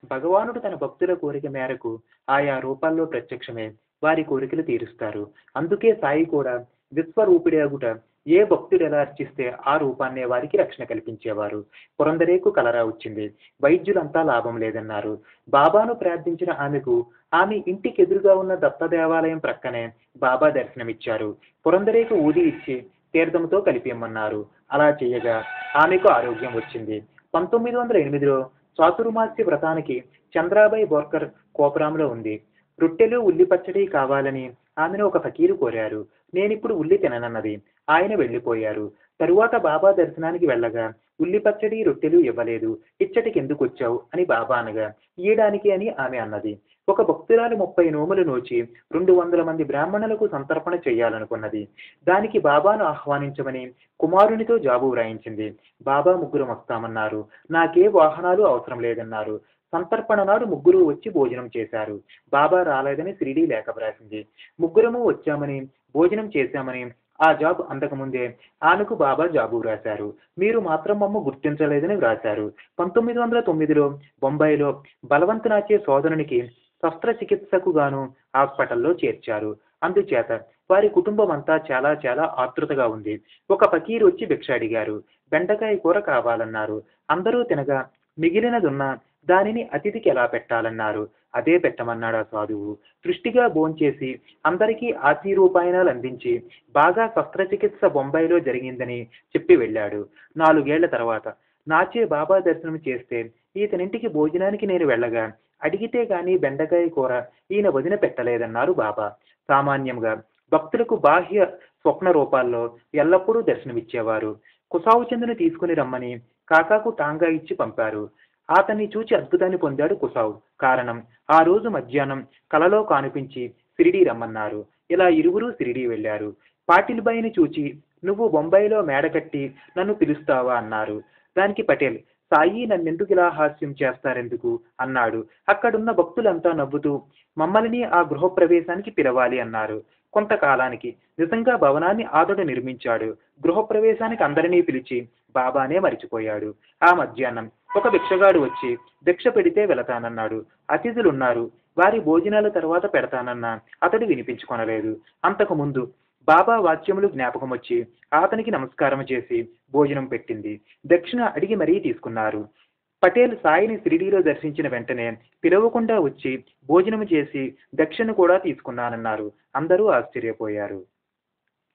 భగవానుడు తన భక్తుల కోరిక మేరకు ఆయా రూపాల్లో ప్రత్యక్షమే వారి కోరికలు తీరుస్తారు అందుకే సాయి కూడా విశ్వరూపిడి అగుట ఏ భక్తుడు ఎలా అర్చిస్తే ఆ రూపాన్నే వారికి రక్షణ కల్పించేవారు పురందరేకు కలరా వచ్చింది వైద్యులంతా లాభం లేదన్నారు బాబాను ప్రార్థించిన ఆమెకు ఆమె ఇంటికి ఎదురుగా ఉన్న దత్త దేవాలయం ప్రక్కనే బాబా దర్శనమిచ్చారు పురందరేకు ఊది ఇచ్చి తీర్థంతో కలిపియమన్నారు అలా చేయగా ఆమెకు ఆరోగ్యం వచ్చింది పంతొమ్మిది వందల ఎనిమిదిలో చాతుర్మాస్య వ్రతానికి చంద్రాబాయి బోర్కర్ కోపురాంలో ఉంది రొట్టెలు ఉల్లి పచ్చడి కావాలని ఆమెను ఒక ఫకీరు కోరారు నేనిప్పుడు ఉల్లి తిననన్నది ఆయన వెళ్ళిపోయారు తరువాత బాబా దర్శనానికి వెళ్ళగా ఉల్లి పచ్చడి రొట్టెలు ఇవ్వలేదు ఇచ్చటికి ఎందుకు వచ్చావు అని బాబా అనగా ఇయ్యడానికి అని ఆమె అన్నది ఒక భక్తురాలు ముప్పై నోములు నోచి రెండు వందల మంది బ్రాహ్మణులకు సంతర్పణ చేయాలనుకున్నది దానికి బాబాను ఆహ్వానించమని కుమారునితో జాబు వ్రాయించింది బాబా ముగ్గురు వస్తామన్నారు నాకే వాహనాలు అవసరం లేదన్నారు సంతర్పణ నాడు ముగ్గురు వచ్చి భోజనం చేశారు బాబా రాలేదని సిరిడి లేఖ వ్రాసింది ముగ్గురము వచ్చామని భోజనం చేశామని ఆ జాబ్ అందకముందే ఆమెకు బాబా జాబు వ్రాశారు మీరు మాత్రం మమ్మ గుర్తించలేదని వ్రాశారు పంతొమ్మిది వందల తొమ్మిదిలో బొంబాయిలో బలవంతనాచే సోదరునికి శస్త్రచికిత్సకు గాను హాస్పిటల్లో చేర్చారు అందుచేత వారి కుటుంబం అంతా చాలా చాలా ఆతృతగా ఉంది ఒక ఫకీర్ వచ్చి భిక్ష అడిగారు బెండకాయ కూర కావాలన్నారు అందరూ తినగా మిగిలినదున్న దానిని అతిథికి ఎలా పెట్టాలన్నారు అదే పెట్టమన్నాడు ఆ సాధువు సృష్టిగా భోంచేసి అందరికీ ఆశీ రూపాయనాలు అందించి బాగా శస్త్రచికిత్స బొంబాయిలో జరిగిందని చెప్పి వెళ్ళాడు నాలుగేళ్ల తర్వాత నాచే బాబా దర్శనం చేస్తే ఈతనింటికి భోజనానికి నేను వెళ్ళగా అడిగితే గాని బెండకాయ కూర ఈయన వదిన పెట్టలేదన్నారు బాబా సామాన్యంగా భక్తులకు బాహ్య స్వప్న రూపాల్లో ఎల్లప్పుడూ దర్శనమిచ్చేవారు కుసావు చందును తీసుకుని రమ్మని కాకాకు టాంగా ఇచ్చి పంపారు అతన్ని చూచి అద్భుతాన్ని పొందాడు కుసావు కారణం ఆ రోజు మధ్యాహ్నం కలలో కానిపించి సిరిడి రమ్మన్నారు ఇలా ఇరువురు సిరిడి వెళ్ళారు పాటిల్ బాయిని చూచి నువ్వు బొంబాయిలో మేడ కట్టి నన్ను పిలుస్తావా అన్నారు దానికి పటేల్ సాయి నన్నెందుకు ఇలా హాస్యం చేస్తారెందుకు అన్నాడు అక్కడున్న భక్తులంతా నవ్వుతూ మమ్మల్ని ఆ గృహప్రవేశానికి పిలవాలి అన్నారు కొంతకాలానికి నిజంగా భవనాన్ని ఆతడు నిర్మించాడు గృహప్రవేశానికి అందరినీ పిలిచి బాబానే మరిచిపోయాడు ఆ మధ్యాహ్నం ఒక భిక్షగాడు వచ్చి భిక్ష పెడితే వెళతానన్నాడు అతిథులున్నారు వారి భోజనాల తర్వాత పెడతానన్నా అతడు వినిపించుకొనలేదు అంతకు ముందు బాబా వాక్యములు జ్ఞాపకం వచ్చి అతనికి నమస్కారం చేసి భోజనం పెట్టింది దక్షిణ అడిగి మరీ తీసుకున్నారు పటేల్ సాయిని షిరిడీలో దర్శించిన వెంటనే పిలవకుండా వచ్చి భోజనం చేసి దక్షిణ కూడా తీసుకున్నానన్నారు అందరూ ఆశ్చర్యపోయారు